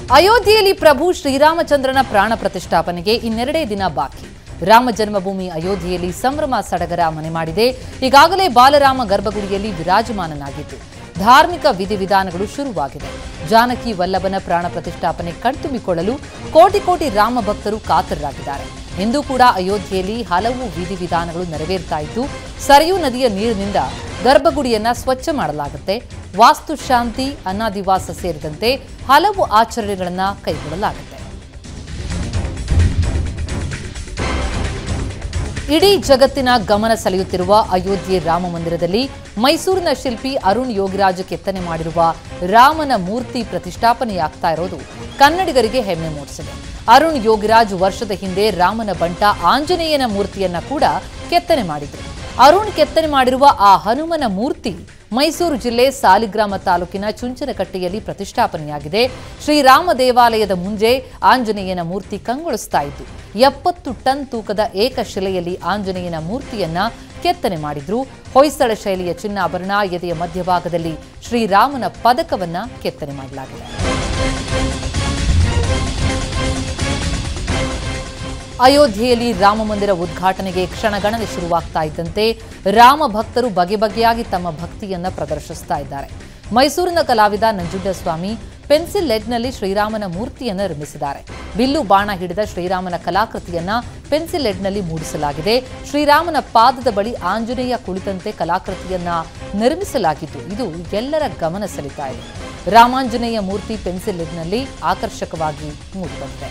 ಅಯೋಧ್ಯೆಯಲ್ಲಿ ಪ್ರಭು ಶ್ರೀರಾಮಚಂದ್ರನ ಪ್ರಾಣ ಪ್ರತಿಷ್ಠಾಪನೆಗೆ ಇನ್ನೆರಡೇ ದಿನ ಬಾಕಿ ರಾಮ ಜನ್ಮಭೂಮಿ ಅಯೋಧ್ಯೆಯಲ್ಲಿ ಸಂಭ್ರಮ ಸಡಗರ ಮನೆ ಮಾಡಿದೆ ಈಗಾಗಲೇ ಬಾಲರಾಮ ಗರ್ಭಗುಡಿಯಲ್ಲಿ ವಿರಾಜಮಾನನಾಗಿದ್ದು ಧಾರ್ಮಿಕ ವಿಧಿವಿಧಾನಗಳು ಶುರುವಾಗಿದೆ ಜಾನಕಿ ವಲ್ಲಭನ ಪ್ರಾಣ ಪ್ರತಿಷ್ಠಾಪನೆ ಕಣ್ತುಂಬಿಕೊಳ್ಳಲು ಕೋಟಿ ಕೋಟಿ ರಾಮ ಭಕ್ತರು ಕಾತರರಾಗಿದ್ದಾರೆ ಇಂದು ಕೂಡ ಅಯೋಧ್ಯೆಯಲ್ಲಿ ಹಲವು ವಿಧಿವಿಧಾನಗಳು ನೆರವೇರ್ತಾ ಇದ್ದು ಸರಯೂ ನದಿಯ ನೀರಿನಿಂದ ಗರ್ಭಗುಡಿಯನ್ನ ಸ್ವಚ್ಛ ಮಾಡಲಾಗುತ್ತೆ ವಾಸ್ತುಶಾಂತಿ ಅನ್ನಾದಿವಾಸ ಸೇರಿದಂತೆ ಹಲವು ಆಚರಣೆಗಳನ್ನ ಕೈಗೊಳ್ಳಲಾಗುತ್ತೆ ಇಡೀ ಜಗತ್ತಿನ ಗಮನ ಸೆಳೆಯುತ್ತಿರುವ ಅಯೋಧ್ಯೆ ರಾಮ ಮಂದಿರದಲ್ಲಿ ಮೈಸೂರಿನ ಶಿಲ್ಪಿ ಅರುಣ್ ಯೋಗಿರಾಜ್ ಕೆತ್ತನೆ ಮಾಡಿರುವ ರಾಮನ ಮೂರ್ತಿ ಪ್ರತಿಷ್ಠಾಪನೆಯಾಗ್ತಾ ಇರೋದು ಕನ್ನಡಿಗರಿಗೆ ಹೆಮ್ಮೆ ಮೂಡಿಸಿದೆ ಅರುಣ್ ಯೋಗಿರಾಜ್ ವರ್ಷದ ಹಿಂದೆ ರಾಮನ ಬಂಟ ಆಂಜನೇಯನ ಮೂರ್ತಿಯನ್ನ ಕೂಡ ಕೆತ್ತನೆ ಮಾಡಿದ್ರು ಅರುಣ್ ಕೆತ್ತನೆ ಮಾಡಿರುವ ಆ ಹನುಮನ ಮೂರ್ತಿ ಮೈಸೂರು ಜಿಲ್ಲೆ ಸಾಲಿಗ್ರಾಮ ತಾಲೂಕಿನ ಚುಂಚನಕಟ್ಟೆಯಲ್ಲಿ ಪ್ರತಿಷ್ಠಾಪನೆಯಾಗಿದೆ ಶ್ರೀರಾಮ ದೇವಾಲಯದ ಮುಂಜೆ ಆಂಜನೇಯನ ಮೂರ್ತಿ ಕಂಗೊಳಿಸ್ತಾ ಇತ್ತು ಎಪ್ಪತ್ತು ಟನ್ ತೂಕದ ಏಕಶಿಲೆಯಲ್ಲಿ ಆಂಜನೇಯನ ಮೂರ್ತಿಯನ್ನ ಕೆತ್ತನೆ ಮಾಡಿದ್ರು ಹೊಯ್ಸಳ ಶೈಲಿಯ ಚಿನ್ನಾಭರಣ ಎದೆಯ ಮಧ್ಯಭಾಗದಲ್ಲಿ ಶ್ರೀರಾಮನ ಪದಕವನ್ನ ಕೆತ್ತನೆ ಮಾಡಲಾಗಿದೆ ಅಯೋಧ್ಯೆಯಲ್ಲಿ ರಾಮ ಮಂದಿರ ಉದ್ಘಾಟನೆಗೆ ಕ್ಷಣಗಣನೆ ಶುರುವಾಗ್ತಾ ಇದ್ದಂತೆ ರಾಮ ಭಕ್ತರು ಬಗೆ ಬಗೆಯಾಗಿ ತಮ್ಮ ಭಕ್ತಿಯನ್ನ ಪ್ರದರ್ಶಿಸ್ತಾ ಇದ್ದಾರೆ ಮೈಸೂರಿನ ಕಲಾವಿದ ನಂಜುಂಡಸ್ವಾಮಿ ಪೆನ್ಸಿಲ್ ಲೆಡ್ನಲ್ಲಿ ಶ್ರೀರಾಮನ ಮೂರ್ತಿಯನ್ನು ನಿರ್ಮಿಸಿದ್ದಾರೆ ಬಿಲ್ಲು ಬಾಣ ಹಿಡಿದ ಶ್ರೀರಾಮನ ಕಲಾಕೃತಿಯನ್ನ ಪೆನ್ಸಿಲ್ ಲೆಡ್ನಲ್ಲಿ ಮೂಡಿಸಲಾಗಿದೆ ಶ್ರೀರಾಮನ ಪಾದದ ಬಳಿ ಆಂಜನೇಯ ಕುಳಿತಂತೆ ಕಲಾಕೃತಿಯನ್ನ ನಿರ್ಮಿಸಲಾಗಿದ್ದು ಇದು ಎಲ್ಲರ ಗಮನ ಸೆಳೀತಾ ಇದೆ ರಾಮಾಂಜನೇಯ ಮೂರ್ತಿ ಪೆನ್ಸಿಲ್ ಲೆಡ್ನಲ್ಲಿ ಆಕರ್ಷಕವಾಗಿ ಮೂಡಿಬಂದಿದೆ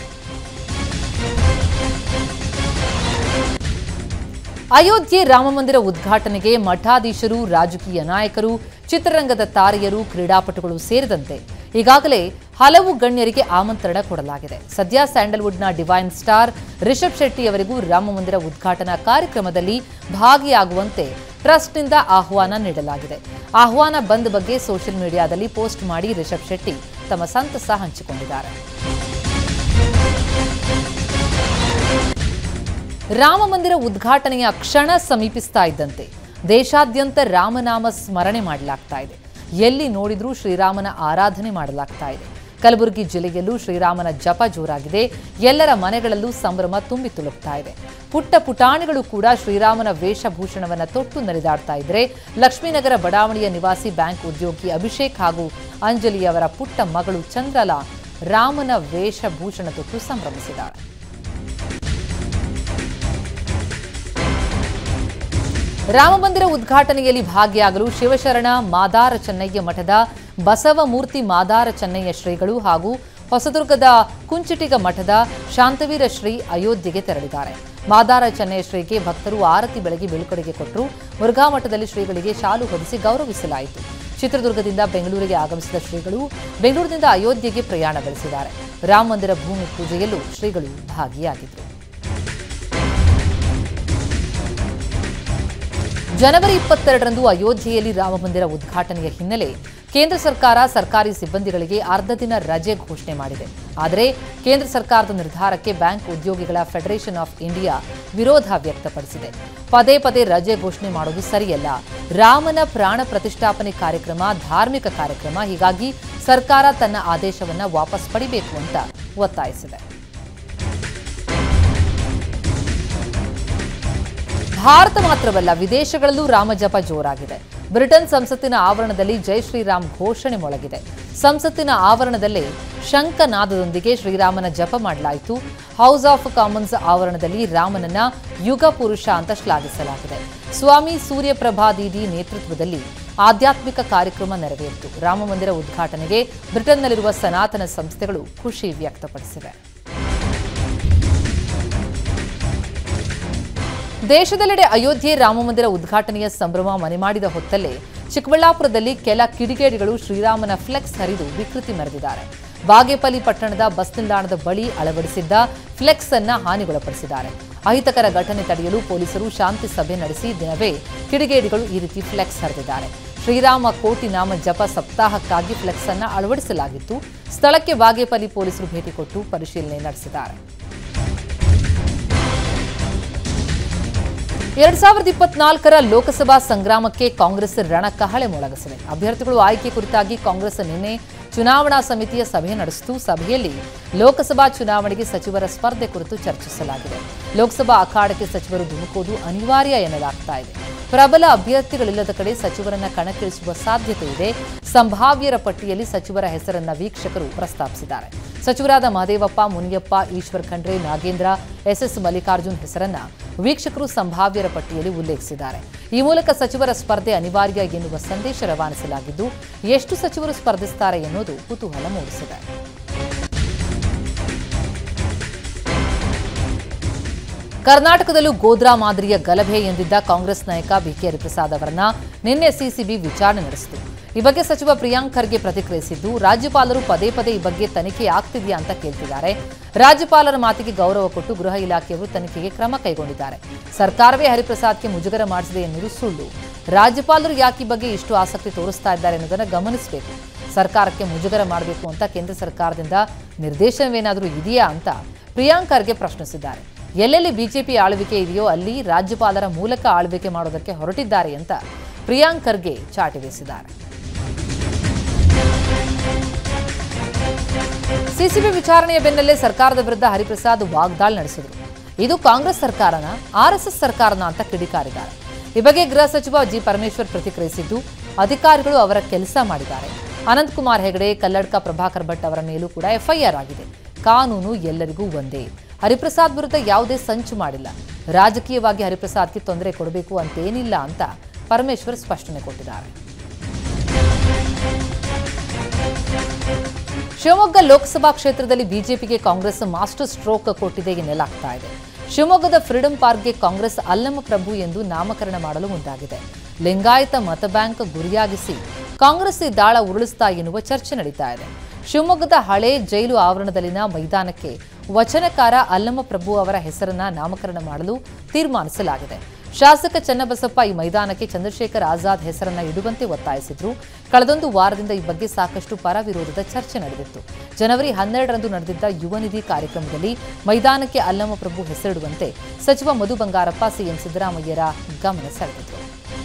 ಅಯೋಧ್ಯೆ ರಾಮಮಂದಿರ ಉದ್ಘಾಟನೆಗೆ ಮಠಾಧೀಶರು ರಾಜಕೀಯ ನಾಯಕರು ಚಿತ್ರರಂಗದ ತಾರೆಯರು ಕ್ರೀಡಾಪಟುಗಳು ಸೇರಿದಂತೆ ಈಗಾಗಲೇ ಹಲವು ಗಣ್ಯರಿಗೆ ಆಮಂತ್ರಣ ಕೊಡಲಾಗಿದೆ ಸದ್ಯ ಸ್ಯಾಂಡಲ್ವುಡ್ನ ಡಿವೈನ್ ಸ್ಟಾರ್ ರಿಷಬ್ ಶೆಟ್ಟಿ ಅವರಿಗೂ ರಾಮಮಂದಿರ ಉದ್ಘಾಟನಾ ಕಾರ್ಯಕ್ರಮದಲ್ಲಿ ಭಾಗಿಯಾಗುವಂತೆ ಟ್ರಸ್ಟ್ನಿಂದ ಆಹ್ವಾನ ನೀಡಲಾಗಿದೆ ಆಹ್ವಾನ ಬಂದ್ ಬಗ್ಗೆ ಸೋಷಿಯಲ್ ಮೀಡಿಯಾದಲ್ಲಿ ಪೋಸ್ಟ್ ಮಾಡಿ ರಿಷಬ್ ಶೆಟ್ಟಿ ತಮ್ಮ ಸಂತಸ ಹಂಚಿಕೊಂಡಿದ್ದಾರೆ ರಾಮ ಮಂದಿರ ಉದ್ಘಾಟನೆಯ ಕ್ಷಣ ಸಮೀಪಿಸ್ತಾ ಇದ್ದಂತೆ ದೇಶಾದ್ಯಂತ ರಾಮನಾಮ ಸ್ಮರಣೆ ಮಾಡಲಾಗ್ತಾ ಇದೆ ಎಲ್ಲಿ ನೋಡಿದ್ರೂ ಶ್ರೀರಾಮನ ಆರಾಧನೆ ಮಾಡಲಾಗ್ತಾ ಇದೆ ಕಲಬುರಗಿ ಜಿಲ್ಲೆಯಲ್ಲೂ ಶ್ರೀರಾಮನ ಜಪ ಜೋರಾಗಿದೆ ಎಲ್ಲರ ಮನೆಗಳಲ್ಲೂ ಸಂಭ್ರಮ ತುಂಬಿ ತುಳುಕ್ತಾ ಇದೆ ಪುಟ್ಟ ಪುಟಾಣಿಗಳು ಕೂಡ ಶ್ರೀರಾಮನ ವೇಷಭೂಷಣವನ್ನ ತೊಟ್ಟು ನಡೆದಾಡ್ತಾ ಇದ್ರೆ ಲಕ್ಷ್ಮೀನಗರ ಬಡಾವಣೆಯ ನಿವಾಸಿ ಬ್ಯಾಂಕ್ ಉದ್ಯೋಗಿ ಅಭಿಷೇಕ್ ಹಾಗೂ ಅಂಜಲಿ ಅವರ ಪುಟ್ಟ ಮಗಳು ಚಂದ್ರಲಾ ರಾಮನ ವೇಷಭೂಷಣ ತೊಟ್ಟು ಸಂಭ್ರಮಿಸಿದ್ದಾರೆ ರಾಮಮಂದಿರ ಉದ್ಘಾಟನೆಯಲ್ಲಿ ಭಾಗಿಯಾಗಲು ಶಿವಶರಣ ಮಾದಾರ ಚೆನ್ನಯ್ಯ ಮಠದ ಬಸವಮೂರ್ತಿ ಮಾದಾರ ಚೆನ್ನಯ್ಯ ಶ್ರೀಗಳು ಹಾಗೂ ಹೊಸದುರ್ಗದ ಕುಂಚಿಟಿಗ ಮಠದ ಶಾಂತವೀರ ಶ್ರೀ ಅಯೋಧ್ಯೆಗೆ ತೆರಳಿದ್ದಾರೆ ಮಾದಾರ ಚೆನ್ನಯ್ಯ ಶ್ರೀಗೆ ಭಕ್ತರು ಆರತಿ ಬೆಳಗ್ಗೆ ಬೀಳ್ಕೊಡುಗೆ ಕೊಟ್ಟರು ಮುರುಘಾ ಮಠದಲ್ಲಿ ಶ್ರೀಗಳಿಗೆ ಶಾಲು ಹೊದಿಸಿ ಗೌರವಿಸಲಾಯಿತು ಚಿತ್ರದುರ್ಗದಿಂದ ಬೆಂಗಳೂರಿಗೆ ಆಗಮಿಸಿದ ಶ್ರೀಗಳು ಬೆಂಗಳೂರಿನಿಂದ ಅಯೋಧ್ಯೆಗೆ ಪ್ರಯಾಣ ಬೆಳೆಸಿದ್ದಾರೆ ರಾಮ ಮಂದಿರ ಭೂಮಿ ಪೂಜೆಯಲ್ಲೂ ಶ್ರೀಗಳು ಭಾಗಿಯಾಗಿದ್ದರು ಜನವರಿ ಇಪ್ಪತ್ತೆರಡರಂದು ಅಯೋಧ್ಯೆಯಲ್ಲಿ ರಾಮಮಂದಿರ ಉದ್ಘಾಟನೆಯ ಹಿನ್ನೆಲೆ ಕೇಂದ್ರ ಸರ್ಕಾರ ಸರ್ಕಾರಿ ಸಿಬ್ಬಂದಿಗಳಿಗೆ ಅರ್ಧ ದಿನ ರಜೆ ಘೋಷಣೆ ಮಾಡಿದೆ ಆದರೆ ಕೇಂದ್ರ ಸರ್ಕಾರದ ನಿರ್ಧಾರಕ್ಕೆ ಬ್ಯಾಂಕ್ ಉದ್ಯೋಗಿಗಳ ಫೆಡರೇಷನ್ ಆಫ್ ಇಂಡಿಯಾ ವಿರೋಧ ವ್ಯಕ್ತಪಡಿಸಿದೆ ಪದೇ ಪದೇ ರಜೆ ಘೋಷಣೆ ಮಾಡೋದು ಸರಿಯಲ್ಲ ರಾಮನ ಪ್ರಾಣ ಪ್ರತಿಷ್ಠಾಪನೆ ಕಾರ್ಯಕ್ರಮ ಧಾರ್ಮಿಕ ಕಾರ್ಯಕ್ರಮ ಹೀಗಾಗಿ ಸರ್ಕಾರ ತನ್ನ ಆದೇಶವನ್ನ ವಾಪಸ್ ಪಡಿಬೇಕು ಅಂತ ಒತ್ತಾಯಿಸಿದೆ ಭಾರತ ಮಾತ್ರವಲ್ಲ ವಿದೇಶಗಳಲ್ಲೂ ರಾಮಜಪ ಜೋರಾಗಿದೆ ಬ್ರಿಟನ್ ಸಂಸತ್ತಿನ ಆವರಣದಲ್ಲಿ ಜೈ ಶ್ರೀರಾಮ್ ಘೋಷಣೆ ಮೊಳಗಿದೆ ಸಂಸತ್ತಿನ ಆವರಣದಲ್ಲೇ ಶಂಖನಾದದೊಂದಿಗೆ ಶ್ರೀರಾಮನ ಜಪ ಮಾಡಲಾಯಿತು ಹೌಸ್ ಆಫ್ ಕಾಮನ್ಸ್ ಆವರಣದಲ್ಲಿ ರಾಮನನ್ನ ಯುಗ ಪುರುಷ ಅಂತ ಶ್ಲಾಘಿಸಲಾಗಿದೆ ಸ್ವಾಮಿ ಸೂರ್ಯಪ್ರಭಾ ದೀದಿ ನೇತೃತ್ವದಲ್ಲಿ ಆಧ್ಯಾತ್ಮಿಕ ಕಾರ್ಯಕ್ರಮ ನೆರವೇರಿತು ರಾಮಮಂದಿರ ಉದ್ಘಾಟನೆಗೆ ಬ್ರಿಟನ್ನಲ್ಲಿರುವ ಸನಾತನ ಸಂಸ್ಥೆಗಳು ಖುಷಿ ವ್ಯಕ್ತಪಡಿಸಿವೆ ದೇಶದೆಲ್ಲೆಡೆ ಅಯೋಧ್ಯೆ ರಾಮಮಂದಿರ ಉದ್ಘಾಟನೆಯ ಸಂಭ್ರಮ ಮನೆ ಮಾಡಿದ ಹೊತ್ತಲ್ಲೇ ಚಿಕ್ಕಬಳ್ಳಾಪುರದಲ್ಲಿ ಕೆಲ ಕಿಡಿಗೇಡಿಗಳು ಶ್ರೀರಾಮನ ಫ್ಲೆಕ್ಸ್ ಹರಿದು ವಿಕೃತಿ ಮೆರೆದಿದ್ದಾರೆ ಬಾಗೇಪಲ್ಲಿ ಪಟ್ಟಣದ ಬಸ್ ನಿಲ್ದಾಣದ ಬಳಿ ಅಳವಡಿಸಿದ್ದ ಫ್ಲೆಕ್ಸ್ ಅನ್ನ ಹಾನಿಗೊಳಪಡಿಸಿದ್ದಾರೆ ಅಹಿತಕರ ಘಟನೆ ತಡೆಯಲು ಪೊಲೀಸರು ಶಾಂತಿ ಸಭೆ ನಡೆಸಿ ದಿನವೇ ಕಿಡಿಗೇಡಿಗಳು ಈ ರೀತಿ ಫ್ಲೆಕ್ಸ್ ಹರಿದಿದ್ದಾರೆ ಶ್ರೀರಾಮ ಕೋಟಿ ನಾಮ ಜಪ ಸಪ್ತಾಹಕ್ಕಾಗಿ ಫ್ಲೆಕ್ಸ್ ಅನ್ನ ಅಳವಡಿಸಲಾಗಿತ್ತು ಸ್ಥಳಕ್ಕೆ ಬಾಗೇಪಲ್ಲಿ ಪೊಲೀಸರು ಭೇಟಿ ಕೊಟ್ಟು ಪರಿಶೀಲನೆ ನಡೆಸಿದ್ದಾರೆ ಎರಡ್ ಸಾವಿರದ ಇಪ್ಪತ್ನಾಲ್ಕರ ಲೋಕಸಭಾ ಸಂಗ್ರಾಮಕ್ಕೆ ಕಾಂಗ್ರೆಸ್ ರಣಕಹಳೆ ಮೊಳಗಿಸಿದೆ ಅಭ್ಯರ್ಥಿಗಳು ಆಯ್ಕೆ ಕುರಿತಾಗಿ ಕಾಂಗ್ರೆಸ್ ನಿನ್ನೆ ಚುನಾವಣಾ ಸಮಿತಿಯ ಸಭೆ ನಡೆಸಿತು ಸಭೆಯಲ್ಲಿ ಲೋಕಸಭಾ ಚುನಾವಣೆಗೆ ಸಚಿವರ ಸ್ಪರ್ಧೆ ಕುರಿತು ಚರ್ಚಿಸಲಾಗಿದೆ ಲೋಕಸಭಾ ಅಖಾಡಕ್ಕೆ ಸಚಿವರು ಧುಮುಕುವುದು ಅನಿವಾರ್ಯ ಎನ್ನಲಾಗ್ತಾ ಇದೆ ಪ್ರಬಲ ಅಭ್ಯರ್ಥಿಗಳಿಲ್ಲದ ಕಡೆ ಸಚಿವರನ್ನ ಕಣಕ್ಕಿಳಿಸುವ ಸಾಧ್ಯತೆ ಇದೆ ಸಂಭಾವ್ಯರ ಪಟ್ಟಿಯಲ್ಲಿ ಸಚಿವರ ಹೆಸರನ್ನ ವೀಕ್ಷಕರು ಪ್ರಸ್ತಾಪಿಸಿದ್ದಾರೆ ಸಚಿವರಾದ ಮಹದೇವಪ್ಪ ಮುನಿಯಪ್ಪ ಈಶ್ವರ್ ಖಂಡ್ರೆ ನಾಗೇಂದ್ರ ಎಸ್ಎಸ್ ಮಲ್ಲಿಕಾರ್ಜುನ್ ಹೆಸರನ್ನ ವೀಕ್ಷಕರು ಸಂಭಾವ್ಯರ ಪಟ್ಟಿಯಲ್ಲಿ ಉಲ್ಲೇಖಿಸಿದ್ದಾರೆ ಈ ಮೂಲಕ ಸಚಿವರ ಸ್ಪರ್ಧೆ ಅನಿವಾರ್ಯ ಎನ್ನುವ ಸಂದೇಶ ರವಾನಿಸಲಾಗಿದ್ದು ಎಷ್ಟು ಸಚಿವರು ಸ್ಪರ್ಧಿಸುತ್ತಾರೆ ಎನ್ನುವುದು ಕುತೂಹಲ ಮೂಡಿಸಿದೆ ಕರ್ನಾಟಕದಲ್ಲೂ ಗೋದ್ರಾ ಮಾದರಿಯ ಗಲಭೆ ಎಂದಿದ್ದ ಕಾಂಗ್ರೆಸ್ ನಾಯಕ ಬಿಕೆ ಹರಿಪ್ರಸಾದ್ ಅವರನ್ನ ನಿನ್ನೆ ಸಿಸಿಬಿ ವಿಚಾರಣೆ ನಡೆಸಿತು ಈ ಬಗ್ಗೆ ಸಚಿವ ಪ್ರಿಯಾಂಕ್ ಖರ್ಗೆ ಪ್ರತಿಕ್ರಿಯಿಸಿದ್ದು ರಾಜ್ಯಪಾಲರು ಪದೇ ಪದೇ ಈ ಬಗ್ಗೆ ತನಿಖೆ ಆಗ್ತಿದೆಯಾ ಅಂತ ಕೇಳ್ತಿದ್ದಾರೆ ರಾಜ್ಯಪಾಲರ ಮಾತಿಗೆ ಗೌರವ ಕೊಟ್ಟು ಗೃಹ ಇಲಾಖೆಯವರು ತನಿಖೆಗೆ ಕ್ರಮ ಕೈಗೊಂಡಿದ್ದಾರೆ ಸರ್ಕಾರವೇ ಹರಿಪ್ರಸಾದ್ಗೆ ಮುಜುಗರ ಮಾಡಿಸಿದೆ ಎನ್ನುವುದು ಸುಳ್ಳು ರಾಜ್ಯಪಾಲರು ಯಾಕೆ ಈ ಬಗ್ಗೆ ಇಷ್ಟು ಆಸಕ್ತಿ ತೋರಿಸ್ತಾ ಇದ್ದಾರೆ ಎನ್ನುವುದನ್ನು ಗಮನಿಸಬೇಕು ಸರ್ಕಾರಕ್ಕೆ ಮುಜುಗರ ಮಾಡಬೇಕು ಅಂತ ಕೇಂದ್ರ ಸರ್ಕಾರದಿಂದ ನಿರ್ದೇಶನವೇನಾದರೂ ಇದೆಯಾ ಅಂತ ಪ್ರಿಯಾಂಕ್ ಖರ್ಗೆ ಪ್ರಶ್ನಿಸಿದ್ದಾರೆ ಎಲ್ಲೆಲ್ಲಿ ಬಿಜೆಪಿ ಆಳ್ವಿಕೆ ಇದೆಯೋ ಅಲ್ಲಿ ರಾಜ್ಯಪಾಲರ ಮೂಲಕ ಆಳ್ವಿಕೆ ಮಾಡೋದಕ್ಕೆ ಹೊರಟಿದ್ದಾರೆ ಅಂತ ಪ್ರಿಯಾಂಕ್ ಖರ್ಗೆ ಚಾಟಿ ಬೀಸಿದ್ದಾರೆ ಸಿಸಿಬಿ ವಿಚಾರಣೆಯ ಬೆನ್ನಲ್ಲೇ ಸರ್ಕಾರದ ವಿರುದ್ಧ ಹರಿಪ್ರಸಾದ್ ವಾಗ್ದಾಳಿ ನಡೆಸಿದರು ಇದು ಕಾಂಗ್ರೆಸ್ ಸರ್ಕಾರನ ಆರ್ಎಸ್ಎಸ್ ಸರ್ಕಾರನ ಅಂತ ಕಿಡಿಕಾರಿದ್ದಾರೆ ಈ ಬಗ್ಗೆ ಗೃಹ ಸಚಿವ ಜಿ ಪರಮೇಶ್ವರ್ ಪ್ರತಿಕ್ರಿಯಿಸಿದ್ದು ಅಧಿಕಾರಿಗಳು ಅವರ ಕೆಲಸ ಮಾಡಿದ್ದಾರೆ ಅನಂತಕುಮಾರ್ ಹೆಗಡೆ ಕಲ್ಲಡ್ಕ ಪ್ರಭಾಕರ್ ಭಟ್ ಅವರ ಮೇಲೂ ಕೂಡ ಎಫ್ಐಆರ್ ಆಗಿದೆ ಕಾನೂನು ಎಲ್ಲರಿಗೂ ಒಂದೇ ಹರಿಪ್ರಸಾದ್ ವಿರುದ್ಧ ಯಾವುದೇ ಸಂಚು ಮಾಡಿಲ್ಲ ರಾಜಕೀಯವಾಗಿ ಹರಿಪ್ರಸಾದ್ಗೆ ತೊಂದರೆ ಕೊಡಬೇಕು ಅಂತೇನಿಲ್ಲ ಅಂತ ಪರಮೇಶ್ವರ್ ಸ್ಪಷ್ಟನೆ ಕೊಟ್ಟಿದ್ದಾರೆ ಶಿವಮೊಗ್ಗ ಲೋಕಸಭಾ ಕ್ಷೇತ್ರದಲ್ಲಿ ಬಿಜೆಪಿಗೆ ಕಾಂಗ್ರೆಸ್ ಮಾಸ್ಟರ್ ಸ್ಟ್ರೋಕ್ ಕೊಟ್ಟಿದೆ ಎನ್ನಲಾಗ್ತಾ ಇದೆ ಶಿವಮೊಗ್ಗದ ಫ್ರೀಡಂ ಪಾರ್ಕ್ಗೆ ಕಾಂಗ್ರೆಸ್ ಅಲ್ಲಮ ಪ್ರಭು ಎಂದು ನಾಮಕರಣ ಮಾಡಲು ಮುಂದಾಗಿದೆ ಲಿಂಗಾಯತ ಮತ ಬ್ಯಾಂಕ್ ಗುರಿಯಾಗಿಸಿ ಕಾಂಗ್ರೆಸ್ ಈ ದಾಳ ಉರುಳಿಸ್ತಾ ಎನ್ನುವ ಚರ್ಚೆ ನಡೀತಾ ಇದೆ ಶಿವಮೊಗ್ಗದ ಹಳೆ ಜೈಲು ಆವರಣದಲ್ಲಿನ ಮೈದಾನಕ್ಕೆ ವಚನಕಾರ ಅಲ್ಲಮ ಪ್ರಭು ಅವರ ಹೆಸರನ್ನ ನಾಮಕರಣ ಮಾಡಲು ತೀರ್ಮಾನಿಸಲಾಗಿದೆ ಶಾಸಕ ಚನ್ನಬಸಪ್ಪ ಈ ಮೈದಾನಕ್ಕೆ ಚಂದ್ರಶೇಖರ್ ಆಜಾದ್ ಹೆಸರನ್ನ ಇಡುವಂತೆ ಒತ್ತಾಯಿಸಿದ್ರು ಕಳೆದೊಂದು ವಾರದಿಂದ ಈ ಬಗ್ಗೆ ಸಾಕಷ್ಟು ಪರ ವಿರೋಧದ ಚರ್ಚೆ ನಡೆದಿತ್ತು ಜನವರಿ ಹನ್ನೆರಡರಂದು ನಡೆದಿದ್ದ ಯುವ ನಿಧಿ ಕಾರ್ಯಕ್ರಮದಲ್ಲಿ ಮೈದಾನಕ್ಕೆ ಅಲ್ಲಮ ಪ್ರಭು ಹೆಸರಿಡುವಂತೆ ಸಚಿವ ಮಧು ಬಂಗಾರಪ್ಪ ಸಿಎಂ ಸಿದ್ದರಾಮಯ್ಯರ ಗಮನ ಸೆಳೆದಿದ್ರು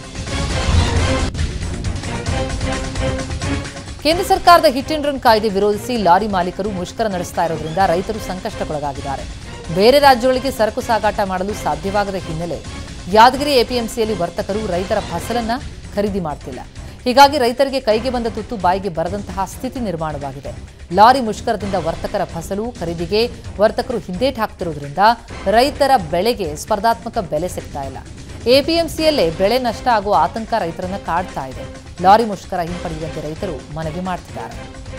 ಕೇಂದ್ರ ಸರ್ಕಾರದ ಹಿಟ್ ಅಂಡ್ ರನ್ ಕಾಯ್ದೆ ವಿರೋಧಿಸಿ ಲಾರಿ ಮಾಲೀಕರು ಮುಷ್ಕರ ನಡೆಸ್ತಾ ಇರೋದ್ರಿಂದ ರೈತರು ಸಂಕಷ್ಟಕ್ಕೊಳಗಾಗಿದ್ದಾರೆ ಬೇರೆ ರಾಜ್ಯಗಳಿಗೆ ಸರಕು ಸಾಗಾಟ ಮಾಡಲು ಸಾಧ್ಯವಾಗದ ಹಿನ್ನೆಲೆ ಯಾದಗಿರಿ ಎಪಿಎಂಸಿಯಲ್ಲಿ ವರ್ತಕರು ರೈತರ ಫಸಲನ್ನ ಖರೀದಿ ಮಾಡ್ತಿಲ್ಲ ಹೀಗಾಗಿ ರೈತರಿಗೆ ಕೈಗೆ ಬಂದ ತುತ್ತು ಬಾಯಿಗೆ ಬರದಂತಹ ಸ್ಥಿತಿ ನಿರ್ಮಾಣವಾಗಿದೆ ಲಾರಿ ಮುಷ್ಕರದಿಂದ ವರ್ತಕರ ಫಸಲು ಖರೀದಿಗೆ ವರ್ತಕರು ಹಿಂದೇಟ್ ಹಾಕ್ತಿರೋದ್ರಿಂದ ರೈತರ ಬೆಳೆಗೆ ಸ್ಪರ್ಧಾತ್ಮಕ ಬೆಲೆ ಸಿಗ್ತಾ ಇಲ್ಲ ಎಪಿಎಂಸಿಯಲ್ಲೇ ಬೆಳೆ ನಷ್ಟ ಆಗುವ ಆತಂಕ ರೈತರನ್ನ ಕಾಡ್ತಾ ಇದೆ ಲಾರಿ ಮುಷ್ಕರ ಹಿಂಪಡೆಯುವಂತೆ ರೈತರು ಮನವಿ ಮಾಡ್ತಿದ್ದಾರೆ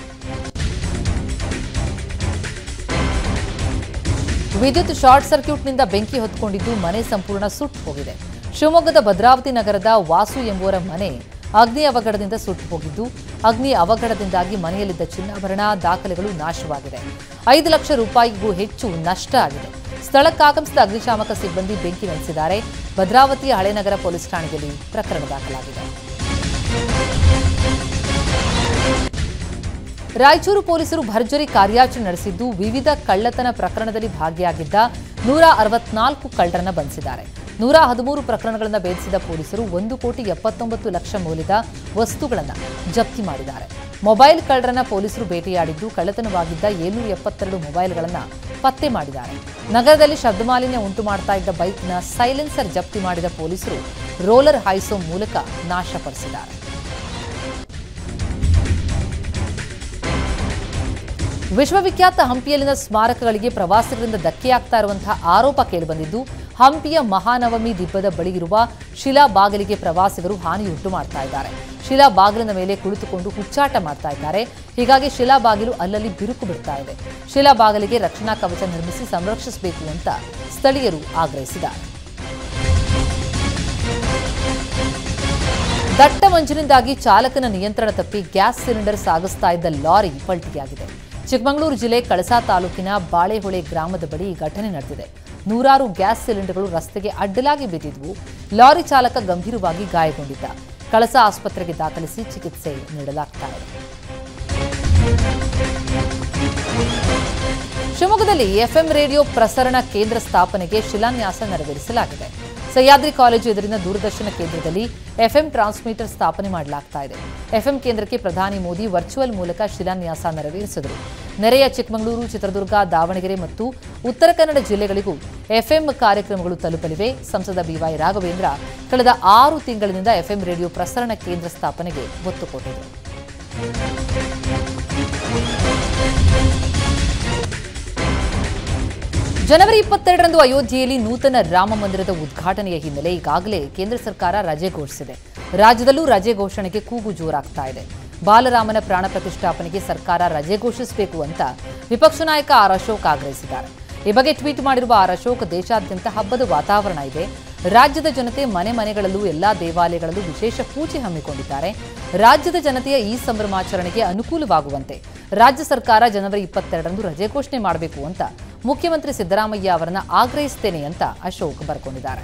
ವಿದ್ಯುತ್ ಶಾರ್ಟ್ ಸರ್ಕ್ಯೂಟ್ನಿಂದ ಬೆಂಕಿ ಹೊತ್ಕೊಂಡಿದ್ದು ಮನೆ ಸಂಪೂರ್ಣ ಸುಟ್ಟು ಹೋಗಿದೆ ಶಿವಮೊಗ್ಗದ ಭದ್ರಾವತಿ ನಗರದ ವಾಸು ಎಂಬುವರ ಮನೆ ಅಗ್ನಿ ಅವಘಡದಿಂದ ಸುಟ್ಟು ಹೋಗಿದ್ದು ಅಗ್ನಿ ಅವಘಡದಿಂದಾಗಿ ಮನೆಯಲ್ಲಿದ್ದ ಚಿನ್ನಾಭರಣ ದಾಖಲೆಗಳು ನಾಶವಾಗಿದೆ ಐದು ಲಕ್ಷ ರೂಪಾಯಿಗೂ ಹೆಚ್ಚು ನಷ್ಟ ಆಗಿದೆ ಸ್ಥಳಕ್ಕಾಗಮಿಸಿದ ಅಗ್ನಿಶಾಮಕ ಸಿಬ್ಬಂದಿ ಬೆಂಕಿ ನಡೆಸಿದ್ದಾರೆ ಭದ್ರಾವತಿಯ ಹಳೆನಗರ ಪೊಲೀಸ್ ಠಾಣೆಯಲ್ಲಿ ಪ್ರಕರಣ ದಾಖಲಾಗಿದೆ ರಾಯಚೂರು ಪೊಲೀಸರು ಭರ್ಜರಿ ಕಾರ್ಯಾಚರಣೆ ನಡೆಸಿದ್ದು ವಿವಿಧ ಕಳ್ಳತನ ಪ್ರಕರಣದಲ್ಲಿ ಭಾಗಿಯಾಗಿದ್ದ ನೂರ ಅರವತ್ನಾಲ್ಕು ಕಳ್ಳರನ್ನ ಬಂಧಿಸಿದ್ದಾರೆ ನೂರ ಹದಿಮೂರು ಪ್ರಕರಣಗಳನ್ನು ಭೇದಿಸಿದ ಪೊಲೀಸರು ಒಂದು ಕೋಟಿ ಎಪ್ಪತ್ತೊಂಬತ್ತು ಲಕ್ಷ ಮೌಲ್ಯದ ವಸ್ತುಗಳನ್ನು ಜಪ್ತಿ ಮಾಡಿದ್ದಾರೆ ಮೊಬೈಲ್ ಕಳ್ಳರನ್ನ ಪೊಲೀಸರು ಬೇಟೆಯಾಡಿದ್ದು ಕಳ್ಳತನವಾಗಿದ್ದ ಏಳ್ನೂರ ಎಪ್ಪತ್ತೆರಡು ಮೊಬೈಲ್ಗಳನ್ನು ಪತ್ತೆ ಮಾಡಿದ್ದಾರೆ ನಗರದಲ್ಲಿ ಶಬ್ದಮಾಲಿನ್ಯ ಉಂಟು ಮಾಡ್ತಾ ಇದ್ದ ಬೈಕ್ನ ಸೈಲೆನ್ಸರ್ ಜಪ್ತಿ ಮಾಡಿದ ಪೊಲೀಸರು ರೋಲರ್ ಹಾಯಿಸೋ ಮೂಲಕ ನಾಶಪಡಿಸಿದ್ದಾರೆ ವಿಶ್ವವಿಖ್ಯಾತ ಹಂಪಿಯಲ್ಲಿನ ಸ್ಮಾರಕಗಳಿಗೆ ಪ್ರವಾಸಿಗರಿಂದ ಧಕ್ಕೆಯಾಗ್ತಾ ಇರುವಂತಹ ಆರೋಪ ಕೇಳಿಬಂದಿದ್ದು ಹಂಪಿಯ ಮಹಾನವಮಿ ದಿಬ್ಬದ ಬಳಿ ಇರುವ ಶಿಲಾ ಬಾಗಿಲಿಗೆ ಪ್ರವಾಸಿಗರು ಹಾನಿಯುಂಟು ಮಾಡ್ತಾ ಇದ್ದಾರೆ ಶಿಲಾ ಬಾಗಿಲಿನ ಮೇಲೆ ಕುಳಿತುಕೊಂಡು ಹುಚ್ಚಾಟ ಮಾಡ್ತಾ ಇದ್ದಾರೆ ಹೀಗಾಗಿ ಶಿಲಾ ಬಾಗಿಲು ಅಲ್ಲಲ್ಲಿ ಬಿರುಕು ಬಿಡ್ತಾ ಇದೆ ಶಿಲಾ ಬಾಗಿಲಿಗೆ ರಕ್ಷಣಾ ಕವಚ ನಿರ್ಮಿಸಿ ಸಂರಕ್ಷಿಸಬೇಕು ಅಂತ ಸ್ಥಳೀಯರು ಆಗ್ರಹಿಸಿದ್ದಾರೆ ದಟ್ಟ ಮಂಜಿನಿಂದಾಗಿ ಚಾಲಕನ ನಿಯಂತ್ರಣ ತಪ್ಪಿ ಗ್ಯಾಸ್ ಸಿಲಿಂಡರ್ ಸಾಗಿಸ್ತಾ ಇದ್ದ ಲಾರಿ ಪಲ್ಟಿಯಾಗಿದೆ ಚಿಕ್ಕಮಗಳೂರು ಜಿಲ್ಲೆ ಕಳಸಾ ತಾಲೂಕಿನ ಬಾಳೆಹೊಳೆ ಗ್ರಾಮದ ಬಳಿ ಈ ಘಟನೆ ನಡೆದಿದೆ ನೂರಾರು ಗ್ಯಾಸ್ ಸಿಲಿಂಡರ್ಗಳು ರಸ್ತೆಗೆ ಅಡ್ಡಲಾಗಿ ಬಿದ್ದಿದ್ವು ಲಾರಿ ಚಾಲಕ ಗಂಭೀರವಾಗಿ ಗಾಯಗೊಂಡಿದ್ದ ಕಳಸಾ ಆಸ್ಪತ್ರೆಗೆ ದಾಖಲಿಸಿ ಚಿಕಿತ್ಸೆ ನೀಡಲಾಗ್ತಾ ಇದೆ ಶಿವಮೊಗ್ಗದಲ್ಲಿ ಎಫ್ಎಂ ರೇಡಿಯೋ ಪ್ರಸರಣ ಕೇಂದ್ರ ಸ್ಥಾಪನೆಗೆ ಶಿಲಾನ್ಯಾಸ ನೆರವೇರಿಸಲಾಗಿದೆ ಸಹ್ಯಾದ್ರಿ ಕಾಲೇಜು ಎದುರಿನ ದೂರದರ್ಶನ ಕೇಂದ್ರದಲ್ಲಿ ಎಫ್ಎಂ ಟ್ರಾನ್ಸ್ಮಿಟರ್ ಸ್ಥಾಪನೆ ಮಾಡಲಾಗ್ತಾ ಇದೆ ಎಫ್ಎಂ ಕೇಂದ್ರಕ್ಕೆ ಪ್ರಧಾನಿ ಮೋದಿ ವರ್ಚುವಲ್ ಮೂಲಕ ಶಿಲಾನ್ಯಾಸ ನೆರವೇರಿಸಿದರು ನೆರೆಯ ಚಿಕ್ಕಮಗಳೂರು ಚಿತ್ರದುರ್ಗ ದಾವಣಗೆರೆ ಮತ್ತು ಉತ್ತರ ಕನ್ನಡ ಜಿಲ್ಲೆಗಳಿಗೂ ಎಫ್ಎಂ ಕಾರ್ಯಕ್ರಮಗಳು ತಲುಪಲಿವೆ ಸಂಸದ ಬಿವೈ ರಾಘವೇಂದ್ರ ಕಳೆದ ಆರು ತಿಂಗಳಿನಿಂದ ಎಫ್ಎಂ ರೇಡಿಯೋ ಪ್ರಸರಣ ಕೇಂದ್ರ ಸ್ಥಾಪನೆಗೆ ಒತ್ತು ಕೊಟ್ಟಿದ್ದರು ಜನವರಿ ಇಪ್ಪತ್ತೆರಡರಂದು ಅಯೋಧ್ಯೆಯಲ್ಲಿ ನೂತನ ರಾಮ ಮಂದಿರದ ಉದ್ಘಾಟನೆಯ ಹಿನ್ನೆಲೆ ಈಗಾಗಲೇ ಕೇಂದ್ರ ಸರ್ಕಾರ ರಜೆ ಘೋಷಿಸಿದೆ ರಾಜ್ಯದಲ್ಲೂ ರಜೆ ಘೋಷಣೆಗೆ ಕೂಗು ಜೋರಾಗ್ತಾ ಇದೆ ಬಾಲರಾಮನ ಪ್ರಾಣ ಪ್ರತಿಷ್ಠಾಪನೆಗೆ ಸರ್ಕಾರ ರಜೆ ಘೋಷಿಸಬೇಕು ಅಂತ ವಿಪಕ್ಷ ನಾಯಕ ಆರ್ ಅಶೋಕ್ ಆಗ್ರಹಿಸಿದ್ದಾರೆ ಈ ಬಗ್ಗೆ ಟ್ವೀಟ್ ಮಾಡಿರುವ ಆರ್ ಅಶೋಕ್ ದೇಶಾದ್ಯಂತ ಹಬ್ಬದ ವಾತಾವರಣ ಇದೆ ರಾಜ್ಯದ ಜನತೆ ಮನೆ ಮನೆಗಳಲ್ಲೂ ಎಲ್ಲಾ ದೇವಾಲಯಗಳಲ್ಲೂ ವಿಶೇಷ ಪೂಜೆ ಹಮ್ಮಿಕೊಂಡಿದ್ದಾರೆ ರಾಜ್ಯದ ಜನತೆಯ ಈ ಸಂಭ್ರಮಾಚರಣೆಗೆ ಅನುಕೂಲವಾಗುವಂತೆ ರಾಜ್ಯ ಸರ್ಕಾರ ಜನವರಿ ಇಪ್ಪತ್ತೆರಡರಂದು ರಜೆ ಘೋಷಣೆ ಮಾಡಬೇಕು ಅಂತ ಮುಖ್ಯಮಂತ್ರಿ ಸಿದ್ದರಾಮಯ್ಯ ಅವರನ್ನ ಆಗ್ರಹಿಸ್ತೇನೆ ಅಂತ ಅಶೋಕ್ ಬರ್ಕೊಂಡಿದ್ದಾರೆ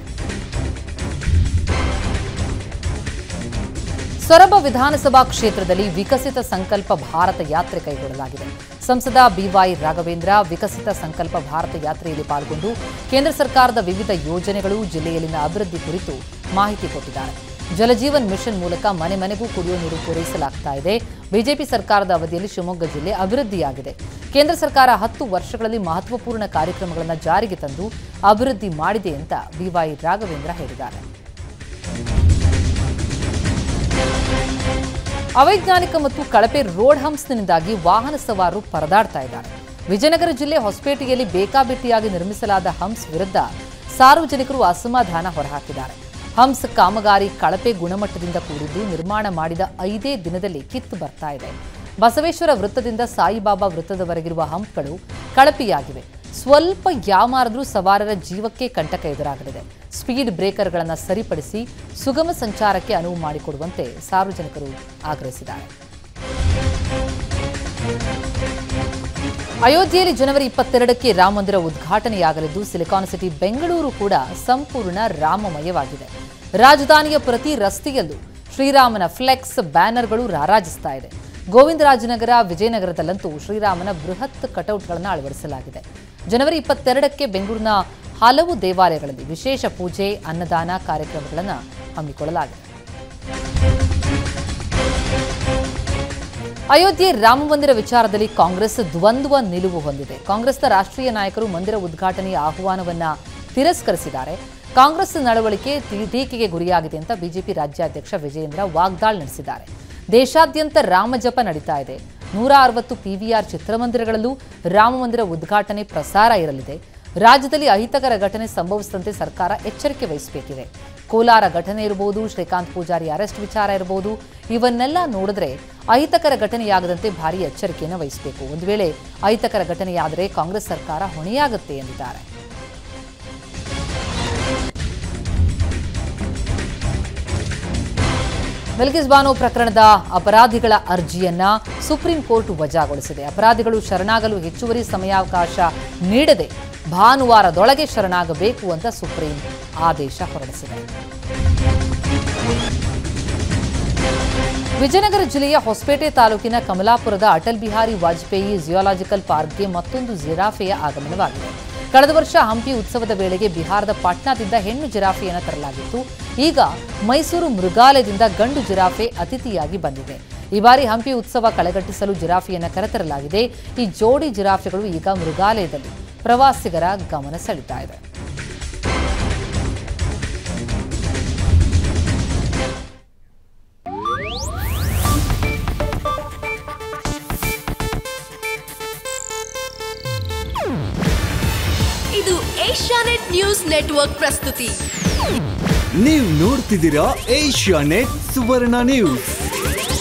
ಸೊರಬ ವಿಧಾನಸಭಾ ಕ್ಷೇತ್ರದಲ್ಲಿ ವಿಕಸಿತ ಸಂಕಲ್ಪ ಭಾರತ ಯಾತ್ರೆ ಕೈಗೊಳ್ಳಲಾಗಿದೆ ಸಂಸದ ಬಿವೈ ರಾಘವೇಂದ್ರ ವಿಕಸಿತ ಸಂಕಲ್ಪ ಭಾರತ ಯಾತ್ರೆಯಲ್ಲಿ ಪಾಲ್ಗೊಂಡು ಕೇಂದ್ರ ಸರ್ಕಾರದ ವಿವಿಧ ಯೋಜನೆಗಳು ಜಿಲ್ಲೆಯಲ್ಲಿನ ಅಭಿವೃದ್ಧಿ ಕುರಿತು ಮಾಹಿತಿ ಕೊಟ್ಟಿದ್ದಾರೆ ಜಲಜೀವನ್ ಮಿಷನ್ ಮೂಲಕ ಮನೆ ಮನೆಗೂ ಕುಡಿಯುವ ನೀರು ಪೂರೈಸಲಾಗ್ತಾ ಇದೆ ಬಿಜೆಪಿ ಸರ್ಕಾರದ ಅವಧಿಯಲ್ಲಿ ಶಿವಮೊಗ್ಗ ಜಿಲ್ಲೆ ಅಭಿವೃದ್ಧಿಯಾಗಿದೆ ಕೇಂದ್ರ ಸರ್ಕಾರ ಹತ್ತು ವರ್ಷಗಳಲ್ಲಿ ಮಹತ್ವಪೂರ್ಣ ಕಾರ್ಯಕ್ರಮಗಳನ್ನು ಜಾರಿಗೆ ತಂದು ಅಭಿವೃದ್ಧಿ ಮಾಡಿದೆ ಅಂತ ಬಿವೈ ರಾಘವೇಂದ್ರ ಹೇಳಿದ್ದಾರೆ ಅವೈಜ್ಞಾನಿಕ ಮತ್ತು ಕಳಪೆ ರೋಡ್ ಹಂಪ್ಸ್ನಿಂದಾಗಿ ವಾಹನ ಸವಾರರು ಪರದಾಡ್ತಾ ಇದ್ದಾರೆ ವಿಜಯನಗರ ಜಿಲ್ಲೆ ಹೊಸಪೇಟೆಯಲ್ಲಿ ಬೇಕಾಬಿಟ್ಟಿಯಾಗಿ ನಿರ್ಮಿಸಲಾದ ಹಂಪ್ಸ್ ವಿರುದ್ಧ ಸಾರ್ವಜನಿಕರು ಅಸಮಾಧಾನ ಹೊರಹಾಕಿದ್ದಾರೆ ಹಂಪ್ಸ್ ಕಾಮಗಾರಿ ಕಳಪೆ ಗುಣಮಟ್ಟದಿಂದ ಕೂಡಿದ್ದು ನಿರ್ಮಾಣ ಮಾಡಿದ ಐದೇ ದಿನದಲ್ಲಿ ಕಿತ್ತು ಬರ್ತಾ ಇದೆ ಬಸವೇಶ್ವರ ವೃತ್ತದಿಂದ ಸಾಯಿಬಾಬಾ ವೃತ್ತದವರೆಗಿರುವ ಹಂಪ್ಗಳು ಕಳಪೆಯಾಗಿವೆ ಸ್ವಲ್ಪ ಯಾಮಾರದ್ರೂ ಸವಾರರ ಜೀವಕ್ಕೆ ಕಂಟಕ ಎದುರಾಗಲಿದೆ ಸ್ಪೀಡ್ ಬ್ರೇಕರ್ಗಳನ್ನು ಸರಿಪಡಿಸಿ ಸುಗಮ ಸಂಚಾರಕ್ಕೆ ಅನುವು ಮಾಡಿಕೊಡುವಂತೆ ಸಾರ್ವಜನಿಕರು ಆಗ್ರಹಿಸಿದ್ದಾರೆ ಅಯೋಧ್ಯೆಯಲ್ಲಿ ಜನವರಿ ಇಪ್ಪತ್ತೆರಡಕ್ಕೆ ರಾಮ ಮಂದಿರ ಉದ್ಘಾಟನೆಯಾಗಲಿದ್ದು ಸಿಲಿಕಾನ್ ಸಿಟಿ ಬೆಂಗಳೂರು ಕೂಡ ಸಂಪೂರ್ಣ ರಾಮಮಯವಾಗಿದೆ ರಾಜಧಾನಿಯ ಪ್ರತಿ ರಸ್ತೆಯಲ್ಲೂ ಶ್ರೀರಾಮನ ಫ್ಲೆಕ್ಸ್ ಬ್ಯಾನರ್ಗಳು ರಾರಾಜಿಸ್ತಾ ಇದೆ ಗೋವಿಂದರಾಜನಗರ ವಿಜಯನಗರದಲ್ಲಂತೂ ಶ್ರೀರಾಮನ ಬೃಹತ್ ಕಟೌಟ್ಗಳನ್ನು ಅಳವಡಿಸಲಾಗಿದೆ ಜನವರಿ ಇಪ್ಪತ್ತೆರಡಕ್ಕೆ ಬೆಂಗಳೂರಿನ ಹಲವು ದೇವಾಲಯಗಳಲ್ಲಿ ವಿಶೇಷ ಪೂಜೆ ಅನ್ನದಾನ ಕಾರ್ಯಕ್ರಮಗಳನ್ನು ಹಮ್ಮಿಕೊಳ್ಳಲಾಗಿದೆ ಅಯೋಧ್ಯೆ ರಾಮ ಮಂದಿರ ವಿಚಾರದಲ್ಲಿ ಕಾಂಗ್ರೆಸ್ ದ್ವಂದ್ವ ನಿಲುವು ಹೊಂದಿದೆ ಕಾಂಗ್ರೆಸ್ನ ರಾಷ್ಟ್ರೀಯ ನಾಯಕರು ಮಂದಿರ ಉದ್ಘಾಟನೆಯ ಆಹ್ವಾನವನ್ನ ತಿರಸ್ಕರಿಸಿದ್ದಾರೆ ಕಾಂಗ್ರೆಸ್ ನಡವಳಿಕೆ ತಿ- ಟೀಕೆಗೆ ಗುರಿಯಾಗಿದೆ ಅಂತ ಬಿಜೆಪಿ ರಾಜ್ಯಾಧ್ಯಕ್ಷ ವಿಜಯೇಂದ್ರ ವಾಗ್ದಾಳಿ ನಡೆಸಿದ್ದಾರೆ ದೇಶಾದ್ಯಂತ ರಾಮಜಪ ನಡೀತಾ ಇದೆ ನೂರ ಅರವತ್ತು ಪಿವಿಆರ್ ಚಿತ್ರಮಂದಿರಗಳಲ್ಲೂ ರಾಮ ಮಂದಿರ ಉದ್ಘಾಟನೆ ಪ್ರಸಾರ ಇರಲಿದೆ ರಾಜ್ಯದಲ್ಲಿ ಅಹಿತಕರ ಘಟನೆ ಸಂಭವಿಸಿದಂತೆ ಸರ್ಕಾರ ಎಚ್ಚರಿಕೆ ವಹಿಸಬೇಕಿದೆ ಕೋಲಾರ ಘಟನೆ ಇರಬಹುದು ಶ್ರೀಕಾಂತ್ ಪೂಜಾರಿ ಅರೆಸ್ಟ್ ವಿಚಾರ ಇರಬಹುದು ಇವನ್ನೆಲ್ಲ ನೋಡಿದ್ರೆ ಅಹಿತಕರ ಘಟನೆಯಾಗದಂತೆ ಭಾರಿ ಎಚ್ಚರಿಕೆಯನ್ನು ವಹಿಸಬೇಕು ಒಂದು ವೇಳೆ ಅಹಿತಕರ ಘಟನೆಯಾದರೆ ಕಾಂಗ್ರೆಸ್ ಸರ್ಕಾರ ಹೊಣೆಯಾಗುತ್ತೆ ಎಂದಿದ್ದಾರೆ ವೆಲ್ಕಿಸ್ ಬಾನೋ ಪ್ರಕರಣದ ಅಪರಾಧಿಗಳ ಅರ್ಜಿಯನ್ನ ಸುಪ್ರೀಂ ಕೋರ್ಟ್ ವಜಾಗೊಳಿಸಿದೆ ಅಪರಾಧಿಗಳು ಶರಣಾಗಲು ಹೆಚ್ಚುವರಿ ಸಮಯಾವಕಾಶ ನೀಡದೆ ಭಾನುವಾರದೊಳಗೆ ಶರಣಾಗಬೇಕು ಅಂತ ಸುಪ್ರೀಂ ಆದೇಶ ಹೊರಡಿಸಿದೆ ವಿಜಯನಗರ ಜಿಲ್ಲೆಯ ಹೊಸಪೇಟೆ ತಾಲೂಕಿನ ಕಮಲಾಪುರದ ಅಟಲ್ ಬಿಹಾರಿ ವಾಜಪೇಯಿ ಜಿಯಾಲಾಜಿಕಲ್ ಪಾರ್ಕ್ಗೆ ಮತ್ತೊಂದು ಜಿರಾಫೆಯ ಆಗಮನವಾಗಿದೆ ಕಳೆದ ವರ್ಷ ಹಂಪಿ ಉತ್ಸವದ ವೇಳೆಗೆ ಬಿಹಾರದ ಪಾಟ್ನಾದಿಂದ ಹೆಣ್ಣು ಜಿರಾಫೆಯನ್ನು ತರಲಾಗಿತ್ತು ಈಗ ಮೈಸೂರು ಮೃಗಾಲಯದಿಂದ ಗಂಡು ಜಿರಾಫೆ ಅತಿಥಿಯಾಗಿ ಬಂದಿದೆ ಈ ಬಾರಿ ಹಂಪಿ ಉತ್ಸವ ಕಳೆಗಟ್ಟಿಸಲು ಜಿರಾಫೆಯನ್ನು ಕರೆತರಲಾಗಿದೆ ಈ ಜೋಡಿ ಜಿರಾಫೆಗಳು ಈಗ ಮೃಗಾಲಯದಲ್ಲಿ ಪ್ರವಾಸಿಗರ ಗಮನ ಸೆಳೀತಾ ಇದೆ ಇದು ಏಷ್ಯಾನೆಟ್ ನ್ಯೂಸ್ ನೆಟ್ವರ್ಕ್ ಪ್ರಸ್ತುತಿ ನೀವು ನೋಡ್ತಿದ್ದೀರಾ ಏಷ್ಯಾ ನೆಟ್ ಸುವರ್ಣ ನ್ಯೂಸ್